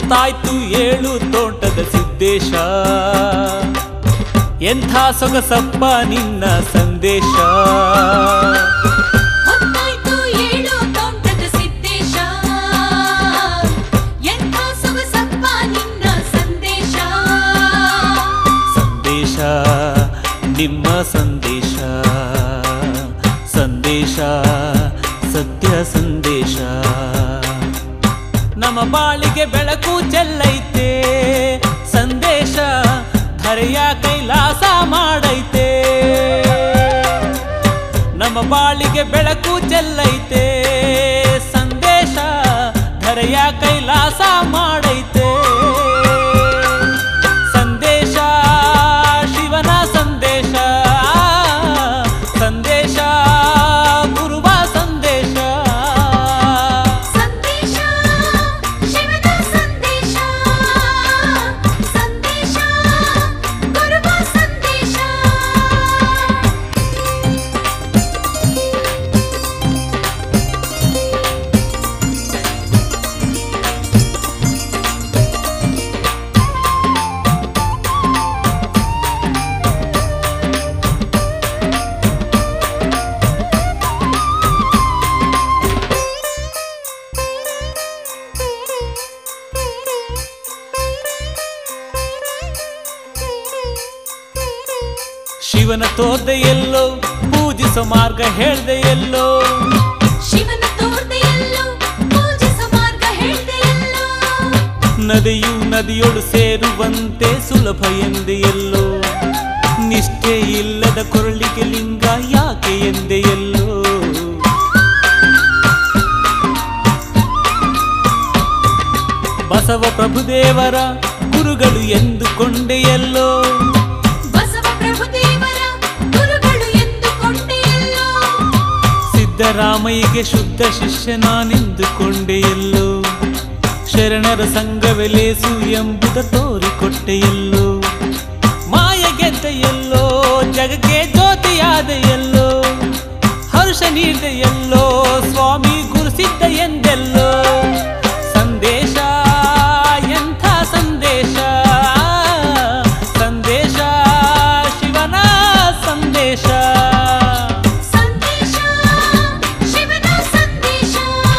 ಹೊತ್ತಾಯ್ತು ಏಳು ತೋಟದ ಸಿದ್ದೇಶ ಎಂಥ ಸೊಗಸಪ್ಪ ನಿನ್ನ ಸಂದೇಶ ಹೊತ್ತಾಯ್ತು ಏಳು ತೋಟದ ಸಿದ್ದೇಶ ಎಂಥ ಸೊಗಸಪ್ಪ ನಿನ್ನ ಸಂದೇಶ ಸಂದೇಶ ನಿಮ್ಮ ಸಂದೇಶ ಸಂದೇಶ ಸತ್ಯ ಸಂದೇಶ ನಮ್ಮ ಬಾಳಿಗೆ ಬೆಳಕು ಚೆಲ್ಲೈತೆ ಸಂದೇಶ ಧರೆಯ ಕೈಲಾಸ ಮಾಡೈತೆ ನಮ್ಮ ಬಾಳಿಗೆ ಬೆಳಕು ಚೆಲ್ಲೈತೆ ಸಂದೇಶ ಧರೆಯ ಕೈಲಾಸ ಮಾಡೈತೆ ಸಂದೇಶ ಶಿವನ ಸಂದೇಶ ಸಂದೇಶ ಗುರುವ ಸಂದೇಶ ಸಂದೇಶ ಶಿವನ ಸಂದೇಶ ಸಂದೇಶ ಗುರುವ ಸಂದೇಶ ಶಿವನ ತೋರ್ದೆ ಎಲ್ಲೋ ಪೂಜಿಸೋ ಮಾರ್ಗ ಹೇಳ್ದೆ ಎಲ್ಲೋ ಶಿವನ ತೋರ್ದೆ ಎಲ್ಲೋ ಪೂಜಿಸೋ ಮಾರ್ಗ ಹೇಳ್ದೆ ಎಲ್ಲೋ ನದಿಯು ನದಿಯೊಳು ಸೇರುವಂತೆ ಸುಲಭ ಎಂದೆ ಎಲ್ಲೋ ನಿಷ್ಠೆ ಇಲ್ಲದ ಕೊರಳಿಗೆ ಲಿಂಗ ಯಾಕೆ ಎಂದೆ ಎಲ್ಲೋ ಬಸವ ಪ್ರಭುದೇವರ ಗುರುಗಳು ಎಂದುಕೊಂಡೆ ಎಲ್ಲೋ ಬಸವ ಪ್ರಭುದೇವರ ಗುರುಗಳು ಎಂದುಕೊಂಡೆ ಎಲ್ಲೋ ಸಿದ್ದರಾಮಯ್ಯಗೆ ಶುದ್ಧ ಶಿಷ್ಯ ನಾನೆಂದುಕೊಂಡೆ ಎಲ್ಲೋ ಶರಣರ ಸಂಘವೆಲೇಸು ಎಂಬುದ ತೋರಿಕೊಟ್ಟೆ ಎಲ್ಲೋ ಮಾಯ ಗೆದ್ದ ಎಲ್ಲೋ ಜಗಕ್ಕೆ ಜ್ಯೋತಿಯಾದ ಎಲ್ಲೋ ಹರ್ಷ ನೀಡಿದ ಎಲ್ಲೋ ಸ್ವಾಮಿ ಗುರುಸಿದ್ದ ಎಂದೆಲ್ಲೋ ಸಂದೇಶ ಎಂಥ ಸಂದೇಶ ಸಂದೇಶ ಶಿವನ ಸಂದೇಶ ಸಂದೇಶ ಶಿವನ ಸಂದೇಶ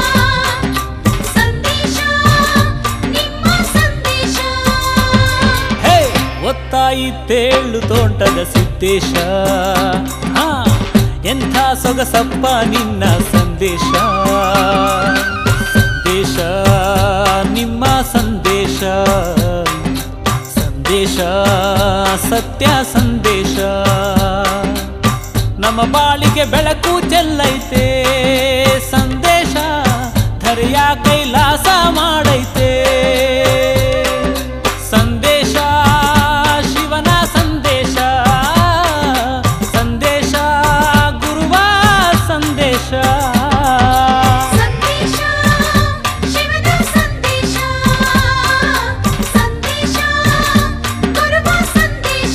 ಸಂದೇಶ ನಿಮ್ಮ ಸಂದೇಶ ಹೇ ಒತ್ತಾಯಿತೇಳು ತೋಟದ ಸಿದ್ದೇಶ ಹಾ ಎಂಥ ಸೊಗಸಪ್ಪ ನಿನ್ನ ಸಂದೇಶ ಸಂದೇಶ ನಿಮ್ಮ ಸಂದೇಶ ಸಂದೇಶ ಸತ್ಯ ಸಂದೇಶ ನಮ್ಮ ಬಾಳಿಗೆ ಬೆಳಕು ಚೆಲ್ಲೈತೆ ಸಂದೇಶ ಧರೆಯ ಕೈಲಾಸ ಮಾಡೈತೆ ಸಂದೇಶ ಶಿವನ ಸಂದೇಶ ಸಂದೇಶ ಗುರುವ ಸಂದೇಶ ಸಂದೇಶ ಶಿವನ ಸಂದೇಶ ಸಂದೇಶ ಗುರುವ ಸಂದೇಶ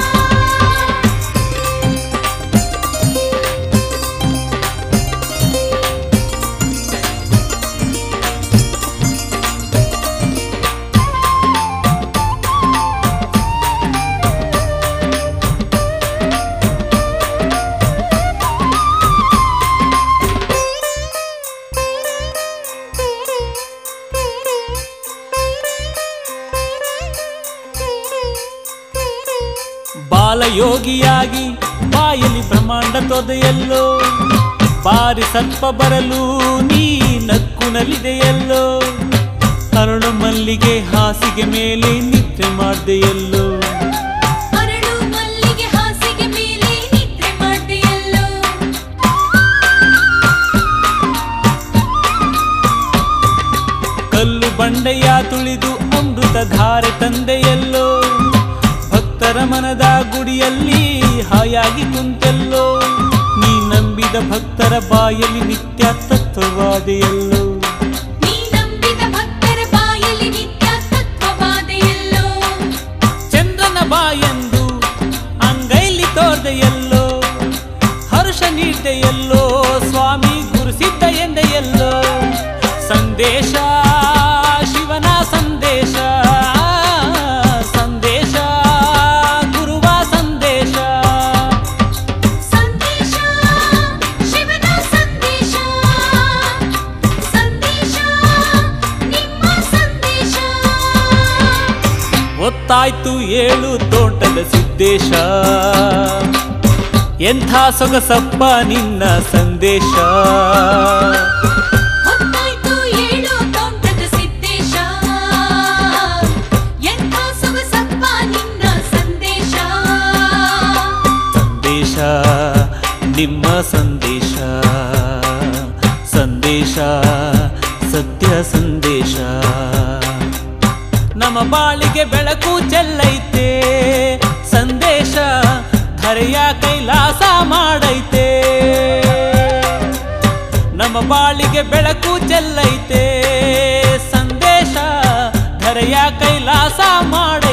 ಬಾಲಯೋಗಿಯಾಗಿ ಬಾಯಲ್ಲಿ ಬ್ರಹ್ಮಾಂಡ ತೊದೆಯಲ್ಲೋ ಬಾರಿ ಸರ್ಪ ಬರಲು ನೀ ನಕ್ಕು ನಲಿದೆಯಲ್ಲೋ ಅರಳು ಮಲ್ಲಿಗೆ ಹಾಸಿಗೆ ಮೇಲೆ ನಿದ್ರೆ ಮಾಡ್ದೆಯಲ್ಲೋ ಅರಳು ಮಲ್ಲಿಗೆ ಹಾಸಿಗೆ ಮೇಲೆ ನಿದ್ರೆ ಮಾಡ್ದೆಯಲ್ಲೋ ಕಲ್ಲು ಬಂಡೆಯ ತುಳಿದು ಅಮೃತ ಧಾರೆ ತಂದೆಯಲ್ಲೋ ಭಕ್ತರ ಮನದ ಗುಡಿಯಲ್ಲಿ ಹಾಯಾಗಿ ಕುಂತೆಲ್ಲೋ ನೀ ನಂಬಿದ ಭಕ್ತರ ಬಾಯಲ್ಲಿ ನಿತ್ಯ ತತ್ವವಾದೆಯಲ್ಲೋ ನೀ ನಂಬಿದ ಭಕ್ತರ ಬಾಯಲ್ಲಿ ನಿತ್ಯ ತತ್ವವಾದೆಯಲ್ಲೋ ಚಂದ್ರನ ಬಾಯೆಂದು ಅಂಗೈಲಿ ತೋರ್ದೆಯಲ್ಲೋ ಹರ್ಷ ನೀಡ್ದೆಯಲ್ಲೋ ಸ್ವಾಮಿ ಗುರುಸಿದ್ದ ಎಂದೆಯಲ್ಲೋ ಸಂದೇಶ ಶಿವನ ಸಂದೇಶ ಏಳು ತೋಟದ ಸಿದ್ದೇಶ ಎಂಥ ಸೊಗಸಪ್ಪ ನಿನ್ನ ಸಂದೇಶ ಹೊತ್ತಾಯ್ತು ಏಳು ತೋಟದ ಸಿದ್ದೇಶ ಎಂಥ ಸೊಗಸಪ್ಪ ನಿನ್ನ ಸಂದೇಶ ಸಂದೇಶ ನಿಮ್ಮ ಸಂದೇಶ ಸಂದೇಶ ಸತ್ಯ ಸಂದೇಶ ನಮ್ಮ ಬಾಳಿಗೆ ಬೆಳಕು ಚೆಲ್ಲೈತೆ ಸಂದೇಶ ಧರೆಯ ಕೈಲಾಸ ಮಾಡೈತೆ ನಮ್ಮ ಬಾಳಿಗೆ ಬೆಳಕು ಚೆಲ್ಲೈತೆ ಸಂದೇಶ ಧರೆಯ ಕೈಲಾಸ ಮಾಡ